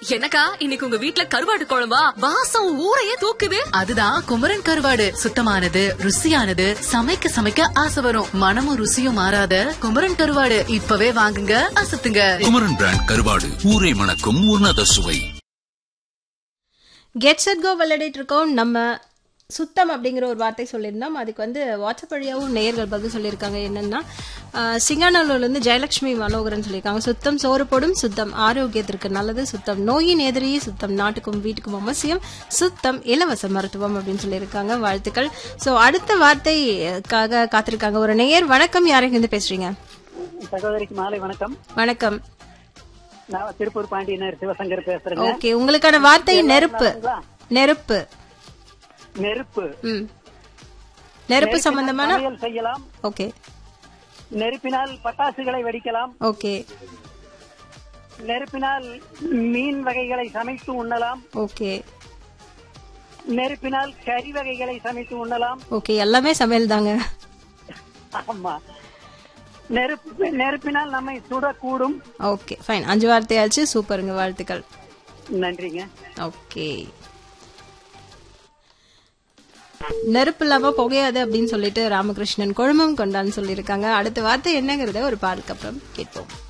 என்னக்கா இன்னைக்கு உங்க வீட்ல கருவாடு குழம்பா வாசம் ஊரையே தூக்குது அதுதான் குமரன் கருவாடு சுத்தமானது ருசியானது சமைக்க சமைக்க ஆசை வரும் மனமும் ருசியும் மாறாத குமரன் கருவாடு இப்பவே வாங்குங்க அசத்துங்க குமரன் பிராண்ட் கருவாடு ஊரை மணக்கும் உன்னத சுவை கெட் செட் கோ விளையாடிட்டு இருக்கோம் நம்ம சுத்தம் அப்படிங்கிற ஒரு வார்த்தை சொல்லியிருந்தோம் அதுக்கு வந்து வாட்ஸ்அப் வழியாகவும் நேயர்கள் பதில் சொல்லியிருக்காங்க என்னன்னா ஆஹ், சிங்காநல்லூர்லேருந்து ஜெயலட்சுமி மனோகரன் சொல்லியிருக்காங்க சுத்தம் சோறு போடும் சுத்தம் ஆரோக்கியத்திற்கு நல்லது சுத்தம் நோயின் எதிரியே சுத்தம் நாட்டுக்கும் வீட்டுக்கும் அவசியம் சுத்தம் இலவச மருத்துவம் அப்படின்னு சொல்லியிருக்காங்க வாழ்த்துக்கள் ஸோ அடுத்த வார்த்தைக்காக காத்திருக்காங்க ஒரு நேயர் வணக்கம் யாருங்க பேசுறீங்க சகோதரிக்கு மாலை வணக்கம் வணக்கம் நான் திருப்பூர் பாண்டியனர் சிவசங்கர் பேசுறேங்க ஓகே உங்களுக்கான வார்த்தை நெருப்பு நெருப்பு நெருப்பு ம் நெருப்பு சம்பந்தமான சமையல் செய்யலாம் ஓகே நெருப்பினால் பட்டாசுகளை வெடிக்கலாம் ஓகே நெருப்பினால் மீன் வகைகளை சமைத்து உண்ணலாம் ஓகே நெருப்பினால் கறி வகைகளை சமைத்து உண்ணலாம் ஓகே எல்லாமே சமையல் தாங்க ஆமா நெருப்பு நெருப்பினால் நம்மை சுடக்கூடும் ஓகே ஃபைன் அஞ்சு வார்த்தையாச்சு சூப்பருங்க வாழ்த்துக்கள் நன்றிங்க ஓகே நெருப்பு இல்லாம புகையாது அப்படின்னு சொல்லிட்டு ராமகிருஷ்ணன் குழுமம் கொண்டான்னு சொல்லியிருக்காங்க அடுத்த வார்த்தை என்னங்கிறத ஒரு பாலுக்கு அப்புறம் கேட்போம்